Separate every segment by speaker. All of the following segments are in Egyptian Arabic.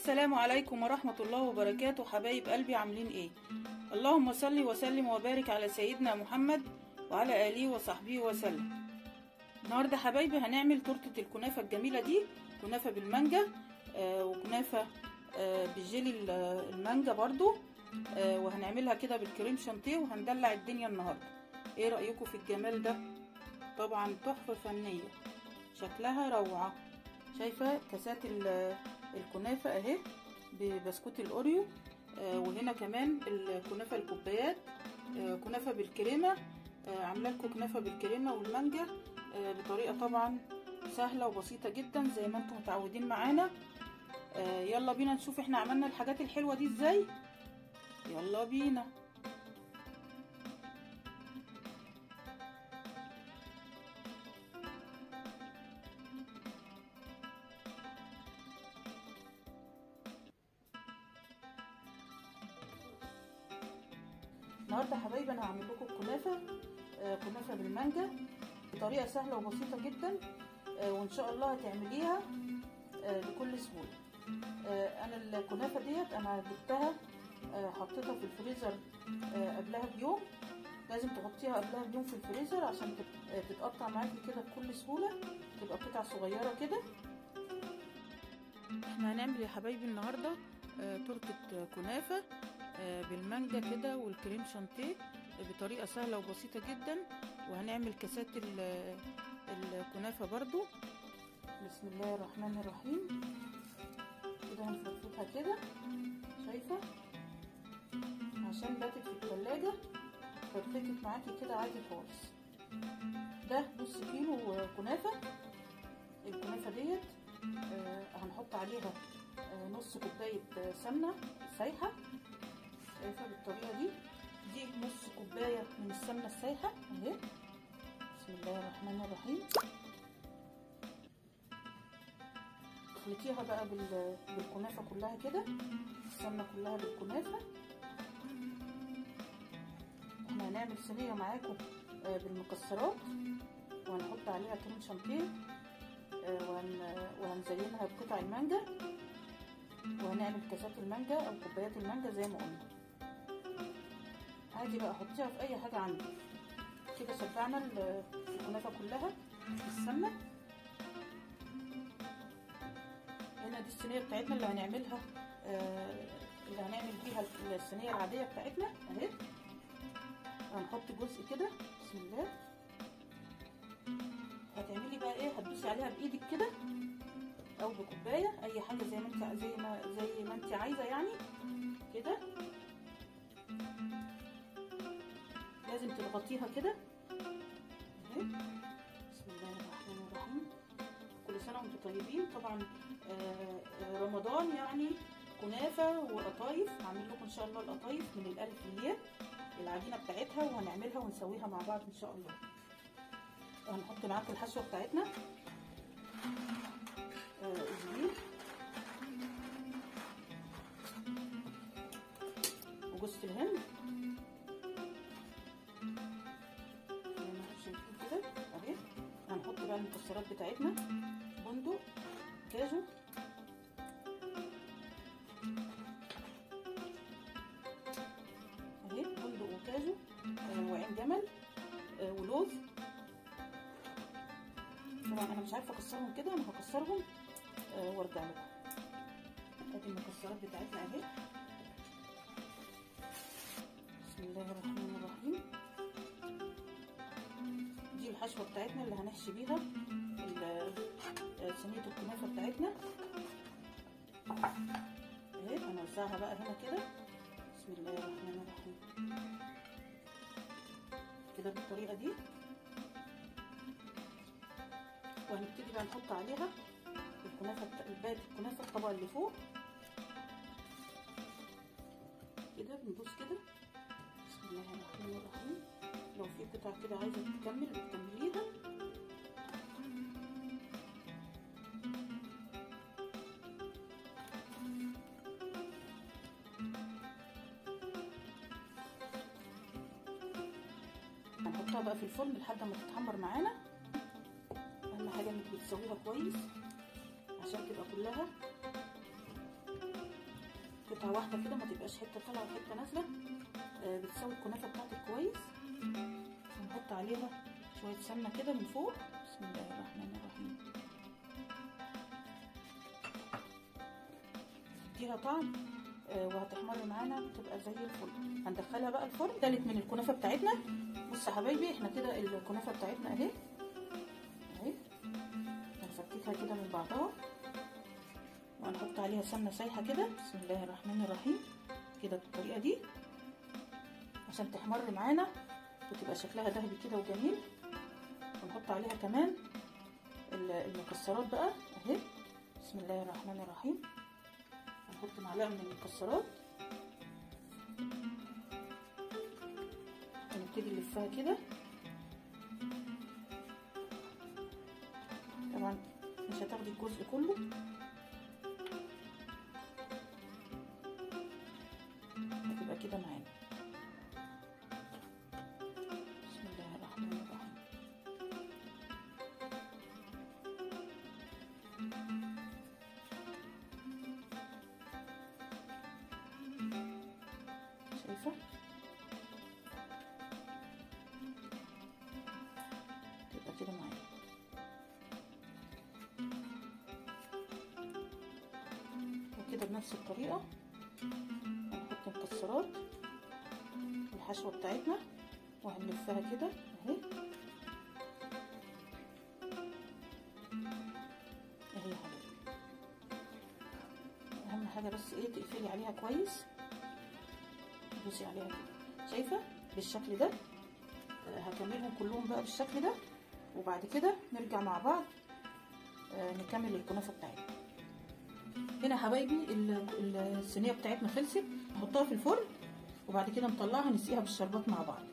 Speaker 1: السلام عليكم ورحمة الله وبركاته حبايب قلبي عاملين ايه اللهم صل وسلم وبارك على سيدنا محمد وعلى آله وصحبه وسلم النهاردة حبايبي هنعمل تورتة الكنافة الجميلة دي كنافة بالمانجا آه وكنافة آه بالجيلي المانجا برضو آه وهنعملها كده بالكريم شانتيه وهندلع الدنيا النهاردة ايه رأيكم في الجمال ده طبعا تحفة فنية شكلها روعة شايفة كاسات الكنافة اهي ببسكوت الاوريو آه وهنا كمان الكنافة الكوبايات آه كنافة بالكريمة آه عاملة لكم كنافة بالكريمة والمانجا آه بطريقة طبعا سهلة وبسيطة جدا زي ما انتم متعودين معانا آه يلا بينا نشوف احنا عملنا الحاجات الحلوة دي ازاي يلا بينا النهارده حبايبي انا هعمل لكم الكنافه آه كنافه بالمانجا بطريقه سهله وبسيطه جدا آه وان شاء الله هتعمليها آه بكل سهوله آه انا الكنافه ديت انا جبتها آه حطيتها في الفريزر آه قبلها بيوم لازم تحطيها قبلها بيوم في الفريزر عشان تتقطع معاكي كده بكل سهوله تبقى قطع صغيره كده احنا هنعمل يا حبايبي النهارده آه تورته كنافه بالمانجا كده والكريم شانتيه بطريقه سهله وبسيطه جدا وهنعمل كاسات الكنافه برضو بسم الله الرحمن الرحيم كده هنفرفطها كده شايفه عشان باتت في التلاجة فرفتت معاكي كده عادي خالص ده نص كيلو كنافه الكنافه ديت آه هنحط عليها آه نص كوبايه سمنه سايحه شايفه بالطريقه دي دي نص كوبايه من السمنه السايحه اهي بسم الله الرحمن الرحيم اخلطيها بقى بالكنافه كلها كده السمنه كلها بالكنافه احنا هنعمل صينيه معاكم بالمكسرات وهنحط عليها كريم شانتيه وهنزينها بقطع المانجا وهنعمل كاسات المانجا او كوبايات المانجا زي ما قلنا عادي بقى حطيها في اي حاجه عندك كده شبعنا الكنافه كلها بالسمنه هنا دي الصينيه بتاعتنا اللي هنعملها آه اللي هنعمل بيها الصينيه العاديه بتاعتنا اهي هنحط جزء كده بسم الله هتعملي بقى ايه هتدوسي عليها بايدك كده او بكوبايه اي حاجه زي ما انت زي ما زي ما انت عايزه يعني كده لازم تضغطيها كده اهي بسم الله الرحمن الرحيم كل سنه وانتم طيبين طبعا آه رمضان يعني كنافه وقطايف هعمل لكم ان شاء الله القطايف من الالف للياء العجينه بتاعتها وهنعملها ونسويها مع بعض ان شاء الله هنحط معاكم الحشوه بتاعتنا زبيب وجوز الهند زي ما انتم شايفين كده اهي هنحط بقى المكسرات بتاعتنا بندق كاجو اهي بندق وكاجو آه وعين جمل آه ولوز طبعا انا مش عارفه اكسرهم كده انا هكسرهم آه وارجع لكم ادي المكسرات بتاعتنا اهي بسم الله الرحمن الرحيم دي الحشوه بتاعتنا اللي هنحشي بيها صينيه الكنافه بتاعتنا اهي هنوزعها بقى هنا كده بسم الله الرحمن الرحيم كده بالطريقه دي وهنبتدي بقى نحط عليها الكنافه باقي الكنافه الطبقه اللي فوق كده بندوس كده بسم الله الرحمن الرحيم لو في قطع كده عايزه تكمل بتكمليها هنحطها بقى في الفرن لحد ما تتحمر معانا اهم حاجه انك بتسويها كويس عشان تبقى كلها قطعه واحده كده ما تبقاش حته طالعه وحته نازله آه بتسوي الكنافه بتاعتك كويس ونحط عليها شويه سمنه كده من فوق بسم الله الرحمن الرحيم تديها طعم آه وهتحمر معانا تبقى زي الفل هندخلها بقى الفرن تالت من الكنافه بتاعتنا بص يا حبايبي احنا كده الكنافه بتاعتنا اهي اهي هنفككها كده من بعضها وهنحط عليها سمنه سايحه كده بسم الله الرحمن الرحيم كده بالطريقه دي عشان تحمر معانا وتبقى شكلها ذهبي كده وجميل ونحط عليها كمان المكسرات بقى اهي بسم الله الرحمن الرحيم هنحط معلقه من المكسرات هنبتدي نلفها كده طبعا مش هتاخدي الجزء كله هتبقى كده معانا بسم الله الرحمن الرحيم شايفه تبقى كده معايا وكده بنفس الطريقة هنحط مكسرات الحشوة بتاعتنا وهنلفها كده اهي اهي يا حبيبي اهم حاجة بس ايه تقفلي عليها كويس تدوسي عليها كده شايفة بالشكل ده هكملهم كلهم بقى بالشكل ده وبعد كده نرجع مع بعض نكمل الكنافه بتاعتنا هنا يا حبايبي الصينيه بتاعتنا خلصت نحطها في الفرن وبعد كده نطلعها نسقيها بالشربات مع بعض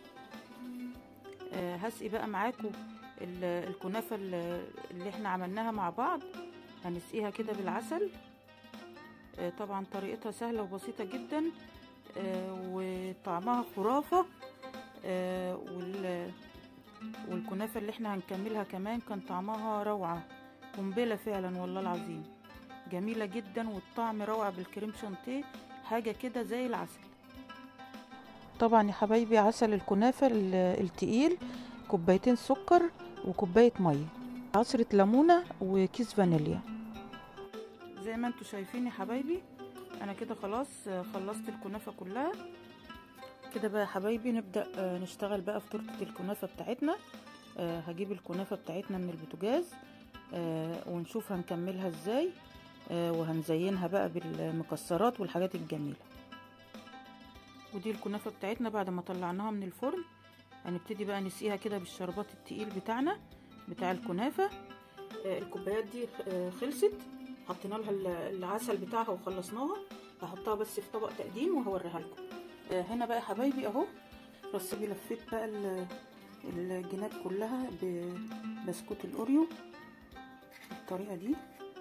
Speaker 1: هسقي بقى معاكم الكنافه اللي احنا عملناها مع بعض هنسقيها كده بالعسل طبعا طريقتها سهله وبسيطه جدا وطعمها خرافه وال والكنافه اللي احنا هنكملها كمان كان طعمها روعه قنبله فعلا والله العظيم جميله جدا والطعم روعه بالكريم شانتيه حاجه كده زي العسل طبعا يا حبايبي عسل الكنافه التقيل كوبايتين سكر وكوبايه ميه عصره ليمونه وكيس فانيليا زي ما انتم شايفين يا حبايبي انا كده خلاص خلصت الكنافه كلها كده بقى يا حبايبي نبدا نشتغل بقى في تورته الكنافه بتاعتنا هجيب الكنافه بتاعتنا من البوتاجاز ونشوف هنكملها ازاي وهنزينها بقى بالمكسرات والحاجات الجميله ودي الكنافه بتاعتنا بعد ما طلعناها من الفرن هنبتدي بقى نسقيها كده بالشربات التقيل بتاعنا بتاع الكنافه الكوبايات دي خلصت حطينا لها العسل بتاعها وخلصناها هحطها بس في طبق تقديم وهوريها لكم هنا بقى يا حبايبي اهو رصبي لفيت بقى الجناب كلها ببسكوت الاوريو بالطريقه دي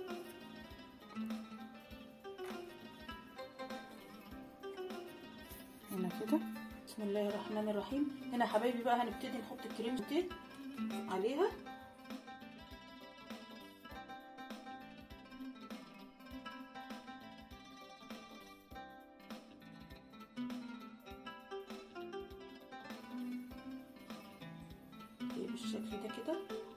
Speaker 1: هنا كده بسم الله الرحمن الرحيم هنا يا حبايبي بقى هنبتدي نحط الكريم شانتيه عليها بالشكل ده كده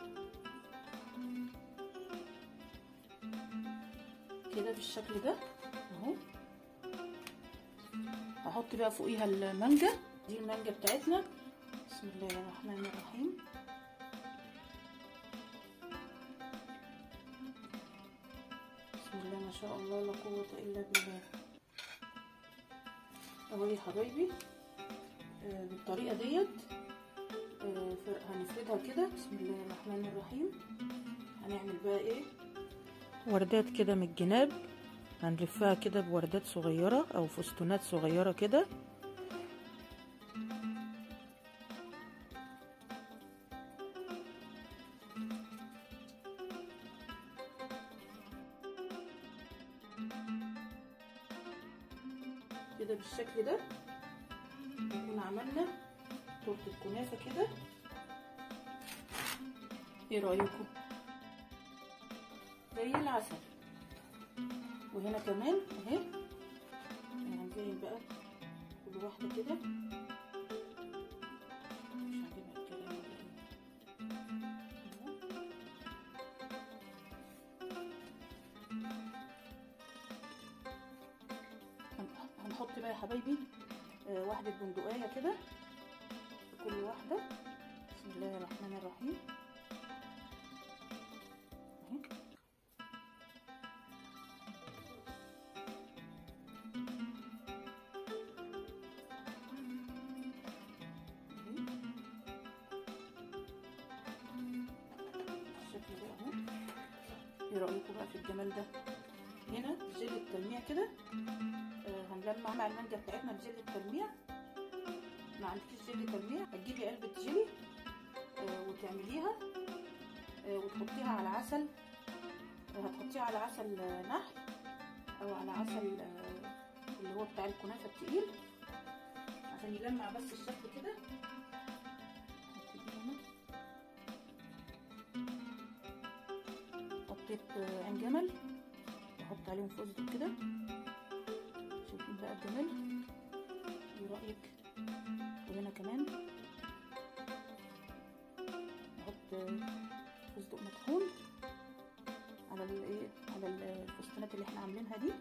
Speaker 1: كده بالشكل ده اهو هحط بقى فوقيها المانجا دي المانجا بتاعتنا بسم الله الرحمن الرحيم بسم الله ما شاء الله لا قوة الا بالله اهو يا حبايبي آه بالطريقة ديت هنفردها كده بسم الله الرحمن الرحيم هنعمل بقى ايه وردات كده من الجناب هنلفها كده بوردات صغيرة او فستونات صغيرة كده كده بالشكل ده نكون عملنا تورته الكنافه كده ايه رايكم زي العسل وهنا كمان اهي هنزين بقى كل واحدة كده مش عاجبها الكلام ولا ايه هنحط بقى يا حبايبي آه واحدة بندقية كده في كل واحدة بسم الله الرحمن الرحيم اهي الشكل ده اهو ايه رايكم بقى في الجمال ده هنا جل التلميع كده آه هنلمع مع المانجا بتاعتنا بجل التلميع ما عندكيش جل تلميع هتجيبي علبه جيلي آه وتعمليها آه وتحطيها على عسل هتحطيها على عسل نحل او على عسل اللي هو بتاع الكنافه التقيل عشان يلمع بس الشكل كده حطيت عين جمل احط عليهم فستق كده شايفين بقى الجمال ايه رايك وهنا كمان احط فستق مطحون على الايه على الفستانات اللي احنا عاملينها دي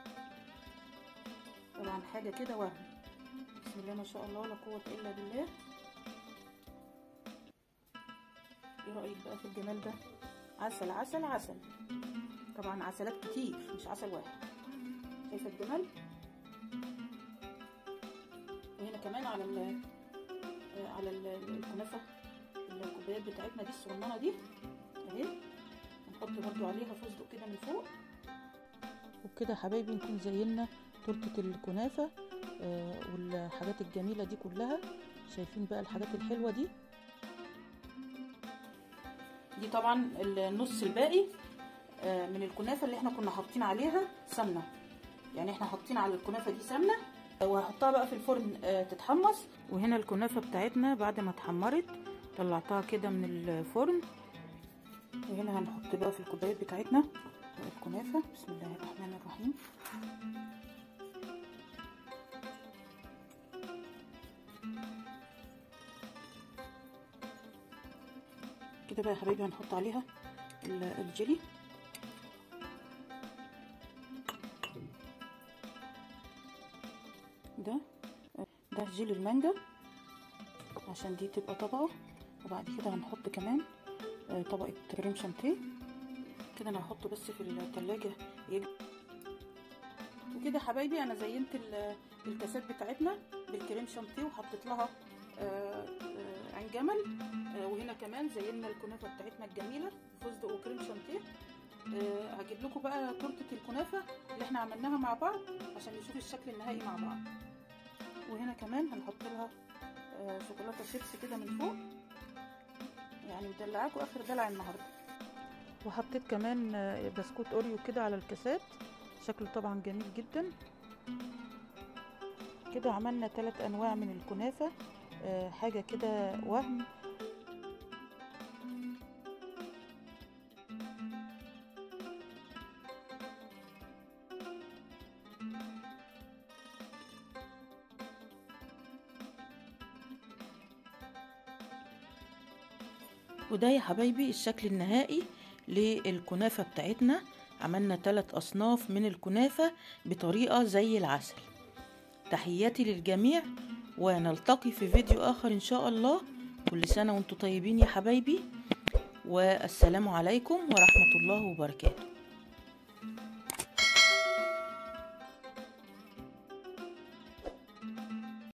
Speaker 1: طبعا حاجه كده وهم بسم الله ما شاء الله لا قوه الا بالله ايه رايك بقى في الجمال ده عسل عسل عسل طبعا عسلات كتير مش عسل واحد شايفه الجمال وهنا كمان على ال على ال الكنافه الكوبايات بتاعتنا دي الصغننه دي اهي هنحط برضو عليها فستق كده من فوق وبكده حبايبي نكون زينا تورته الكنافه آه والحاجات الجميله دي كلها شايفين بقى الحاجات الحلوه دي دي طبعا النص الباقي آه من الكنافه اللي احنا كنا حاطين عليها سمنه يعني احنا حاطين على الكنافه دي سمنه وهحطها بقى في الفرن آه تتحمص وهنا الكنافه بتاعتنا بعد ما اتحمرت طلعتها كده من الفرن وهنا هنحط بقى في الكوبايات بتاعتنا الكنافه بسم الله الرحمن الرحيم كده بقى يا حبايبي هنحط عليها الجيلي ده ده جيلي المانجا عشان دي تبقى طبقه وبعد كده هنحط كمان طبقه كريم شانتيه كده انا هحطه بس في التلاجة يجي وكده حبايبي انا زينت الكاسات بتاعتنا بالكريم شانتيه وحطيت لها عين جمل وهنا كمان زينا الكنافه بتاعتنا الجميله فستق وكريم شانتيه هجيب لكم بقى تورته الكنافه اللي احنا عملناها مع بعض عشان نشوف الشكل النهائي مع بعض وهنا كمان هنحط لها شوكولاته شيبس كده من فوق يعني مدلعاكم اخر دلع النهارده وحطيت كمان بسكوت اوريو كده على الكاسات شكله طبعا جميل جدا كده عملنا ثلاث انواع من الكنافه حاجه كده وهم وده يا حبايبي الشكل النهائي للكنافة بتاعتنا عملنا ثلاث أصناف من الكنافة بطريقة زي العسل تحياتي للجميع ونلتقي في فيديو آخر إن شاء الله كل سنة وانتم طيبين يا حبايبي والسلام عليكم ورحمة الله وبركاته